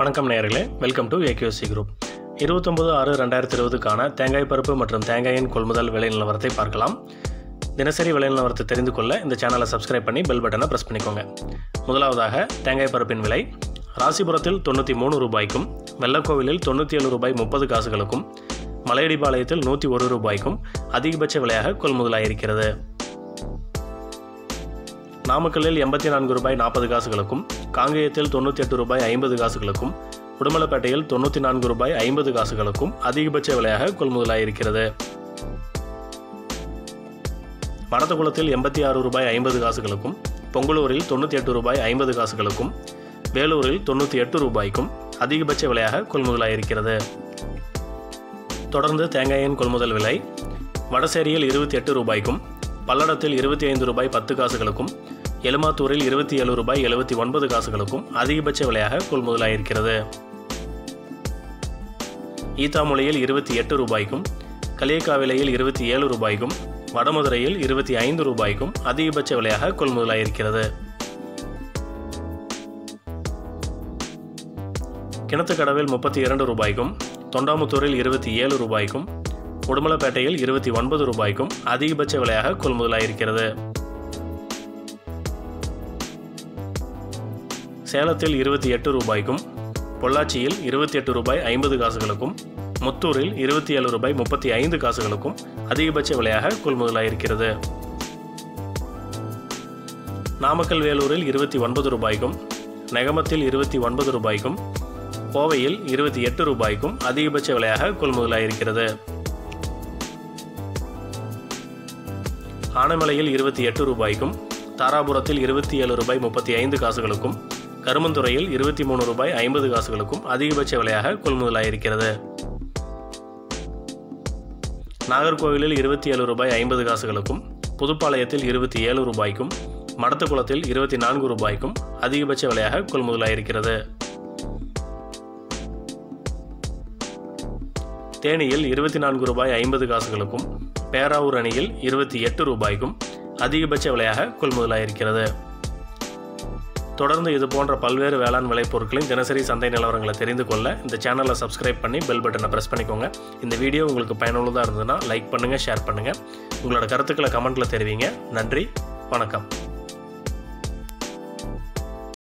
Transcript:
வணக்கம் நேயர்களே welcome to AKC group இருபத்தொம்பது ஆறு ரெண்டாயிரத்தி இருபதுக்கான தேங்காய் பருப்பு மற்றும் தேங்காயின் கொள்முதல் விலை நிலவரத்தை பார்க்கலாம் தினசரி விலை நிலவரத்தை தெரிந்து கொள்ள இந்த சேனலை சப்ஸ்கிரைப் பண்ணி பெல் பட்டனை ப்ரெஸ் பண்ணிக்கோங்க முதலாவதாக தேங்காய் பருப்பின் விலை ராசிபுரத்தில் தொண்ணூற்றி மூணு ரூபாய்க்கும் வெள்ளக்கோவிலில் தொண்ணூற்றி ஏழு ரூபாய் முப்பது காசுகளுக்கும் மலையடிப்பாளையத்தில் நூற்றி ஒரு ரூபாய்க்கும் அதிகபட்ச விலையாக கொள்முதலாயிருக்கிறது நாமக்கல்லில் எண்பத்தி நான்கு ரூபாய் நாற்பது காசுகளுக்கும் காங்கேயத்தில் தொண்ணூற்றி எட்டு ரூபாய் ஐம்பது காசுகளுக்கும் உடுமலைப்பேட்டையில் தொண்ணூற்றி நான்கு ரூபாய் ஐம்பது காசுகளுக்கும் அதிகபட்ச விலையாக கொள்முதலாயிருக்கிறது மடத்தகுளத்தில் எண்பத்தி ஆறு ரூபாய் ஐம்பது காசுகளுக்கும் பொங்கலூரில் தொண்ணூற்றி எட்டு ரூபாய் ஐம்பது காசுகளுக்கும் வேலூரில் தொண்ணூற்றி எட்டு ரூபாய்க்கும் அதிகபட்ச விலையாக கொள்முதலாயிருக்கிறது தொடர்ந்து தேங்காயின் கொள்முதல் விலை வடசேரியில் இருபத்தி எட்டு ரூபாய்க்கும் பல்லடத்தில் இருபத்தி ஐந்து ரூபாய் பத்து காசுகளுக்கும் எலுமாத்தூரில் இருபத்தி ஏழு ரூபாய் எழுபத்தி ஒன்பது காசுகளுக்கும் அதிகபட்ச விலையாக கொள்முதலாயிருக்கிறது ஈத்தாமொழியில் இருபத்தி எட்டு ரூபாய்க்கும் களியக்காவிலையில் இருபத்தி ஏழு ரூபாய்க்கும் வடமதுரையில் இருபத்தி ஐந்து ரூபாய்க்கும் அதிகபட்ச விலையாக கொள்முதலாயிருக்கிறது கிணத்துக்கடவில் முப்பத்தி இரண்டு ரூபாய்க்கும் தொண்டாமுத்தூரில் இருபத்தி ஏழு ரூபாய்க்கும் உடுமலைப்பேட்டையில் இருபத்தி ஒன்பது ரூபாய்க்கும் அதிகபட்ச விலையாக கொள்முதலாயிருக்கிறது சேலத்தில் இருபத்தி எட்டு ரூபாய்க்கும் பொள்ளாச்சியில் இருபத்தி எட்டு ரூபாய் ஐம்பது காசுகளுக்கும் முத்தூரில் இருபத்தி ஏழு ரூபாய் முப்பத்தி ஐந்து காசுகளுக்கும் அதிகபட்ச விலையாக கொள்முதலாயிருக்கிறது நாமக்கல் வேலூரில் இருபத்தி ஒன்பது ரூபாய்க்கும் நெகமத்தில் இருபத்தி ஒன்பது ரூபாய்க்கும் கோவையில் இருபத்தி எட்டு ரூபாய்க்கும் அதிகபட்ச விலையாக கொள்முதலாயிருக்கிறது ஆனைமலையில் இருபத்தி எட்டு ரூபாய்க்கும் தாராபுரத்தில் இருபத்தி ஏழு ரூபாய் முப்பத்தி ஐந்து காசுகளுக்கும் கருமந்துறையில் இருபத்தி மூணு ரூபாய் ஐம்பது காசுகளுக்கும் அதிகபட்ச விலையாக கொள்முதலாயிருக்கிறது நாகர்கோவிலில் இருபத்தி ஏழு ரூபாய் ஐம்பது காசுகளுக்கும் புதுப்பாளையத்தில் இருபத்தி ஏழு ரூபாய்க்கும் மடத்துக்குளத்தில் இருபத்தி நான்கு ரூபாய்க்கும் அதிகபட்ச விலையாக கொள்முதலாயிருக்கிறது தேனியில் இருபத்தி நான்கு ரூபாய் ஐம்பது காசுகளுக்கும் பேராவூர் அணியில் இருபத்தி எட்டு ரூபாய்க்கும் அதிகபட்ச விலையாக கொள்முதலாயிருக்கிறது தொடர்ந்து இது போன்ற பல்வேறு வேளாண் விளைபொருட்களின் தினசரி சந்தை நிலவரங்களை தெரிந்து கொள்ள இந்த சேனலை சப்ஸ்கிரைப் பண்ணி பெல் பட்டனை ப்ரெஸ் பண்ணிக்கோங்க இந்த வீடியோ உங்களுக்கு பயனுள்ளதாக இருந்ததுன்னா லைக் பண்ணுங்கள் ஷேர் பண்ணுங்கள் உங்களோட கருத்துக்களை கமெண்ட்டில் தெரிவிங்க நன்றி வணக்கம்